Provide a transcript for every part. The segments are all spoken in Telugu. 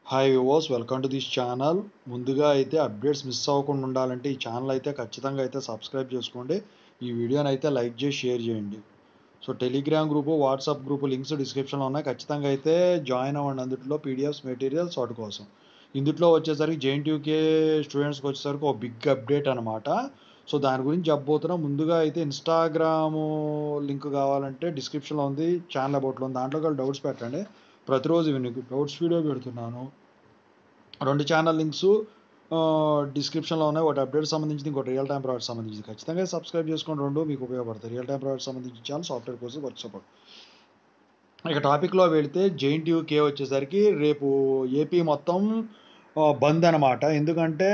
హాయ్ వివోస్ వెల్కమ్ టు దిస్ ఛానల్ ముందుగా అయితే అప్డేట్స్ మిస్ అవ్వకుండా ఉండాలంటే ఈ ఛానల్ అయితే ఖచ్చితంగా అయితే సబ్స్క్రైబ్ చేసుకోండి ఈ వీడియోని అయితే లైక్ చేసి షేర్ చేయండి so Telegram group WhatsApp group links డిస్క్రిప్షన్లో ఉన్నాయి ఖచ్చితంగా అయితే జాయిన్ అవ్వండి అందులో పీడిఎఫ్స్ మెటీరియల్స్ వాటి కోసం ఇందులో వచ్చేసరికి జేఎన్టీయూకే స్టూడెంట్స్కి వచ్చేసరికి ఒక బిగ్ అప్డేట్ అనమాట సో దాని గురించి చెప్పబోతున్నాం ముందుగా అయితే ఇన్స్టాగ్రాము లింక్ కావాలంటే డిస్క్రిప్షన్లో ఉంది ఛానల్ అబౌట్లో ఉంది దాంట్లో కూడా డౌట్స్ పెట్టండి ప్రతిరోజు మీకు డౌట్స్ వీడియో పెడుతున్నాను రెండు ఛానల్ లింక్స్ డిస్క్రిప్షన్లో ఉన్నాయి ఒకటి అప్డేట్ సంబంధించింది ఇంకోటి రియల్ టైం ప్రాజెక్ట్ సంబంధించింది ఖచ్చితంగా సబ్స్క్రైబ్ చేసుకొని రెండు మీకు ఉపయోగపడతాయి రియల్ టైం ప్రాజెక్ట్ సంబంధించిన channel software course work support ఇక టాపిక్లో వెళితే జేఎన్టీయూ కే వచ్చేసరికి రేపు ఏపీ మొత్తం ఆ, బంద్ అనమాట ఎందుకంటే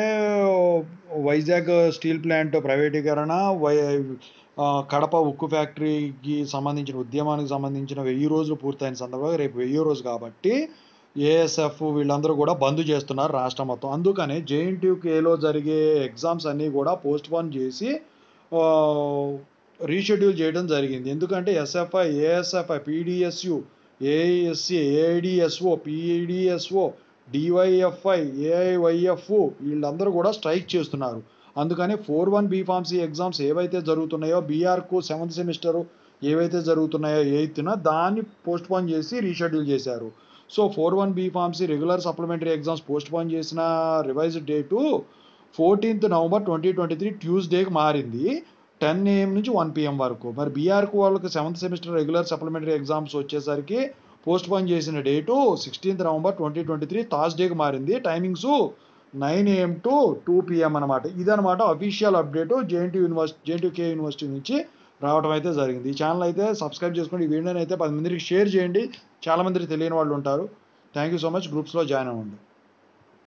వైజాగ్ స్టీల్ ప్లాంట్ ప్రైవేటీకరణ వై ఆ, కడప ఉక్కు ఫ్యాక్టరీకి సంబంధించిన ఉద్యమానికి సంబంధించిన వెయ్యి రోజులు పూర్తయిన సందర్భంగా రేపు వెయ్యి రోజు కాబట్టి ఏఎస్ఎఫ్ వీళ్ళందరూ కూడా బంద్ చేస్తున్నారు రాష్ట్రం మొత్తం అందుకనే జేఎన్టీయూకేలో జరిగే ఎగ్జామ్స్ అన్నీ కూడా పోస్ట్ పోన్ చేసి ఆ, రీషెడ్యూల్ చేయడం జరిగింది ఎందుకంటే SFI ASFI PDSU ASC AIDSO PDSO DYFI AIYF వీళ్ళందరూ కూడా స్ట్రైక్ చేస్తున్నారు అందుకని four one B pharmacy exams ఏవైతే జరుగుతున్నాయో బీఆర్కు సెవెంత్ సెమిస్టర్ ఏవైతే జరుగుతున్నాయో ఎయిత్న దాన్ని పోస్ట్ పోన్ చేసి రీషెడ్యూల్ చేశారు so four one B pharmacy regular supplementary exams postpone చేసిన revised date fourteenth November twenty twenty three ట్యూస్డేకి మారింది టెన్ ఏఎం నుంచి వన్ పిఎం వరకు మరి బీఆర్కు వాళ్ళకి seventh semester regular supplementary exams వచ్చేసరికి పోస్ట్ పోన్ చేసిన date sixteenth November twenty twenty three థర్స్డేకి మారింది timings nine AM to two PM అనమాట ఇదనమాట official update JNT university JNTK university నుంచి రావడం అయితే జరిగింది ఈ ఛానల్ అయితే సబ్స్క్రైబ్ చేసుకోండి ఈ వీడియోని అయితే పది మందికి షేర్ చేయండి చాలా మందికి తెలియని వాళ్ళు ఉంటారు థ్యాంక్ యూ సో మచ్ గ్రూప్స్లో జాయిన్ అవ్వండి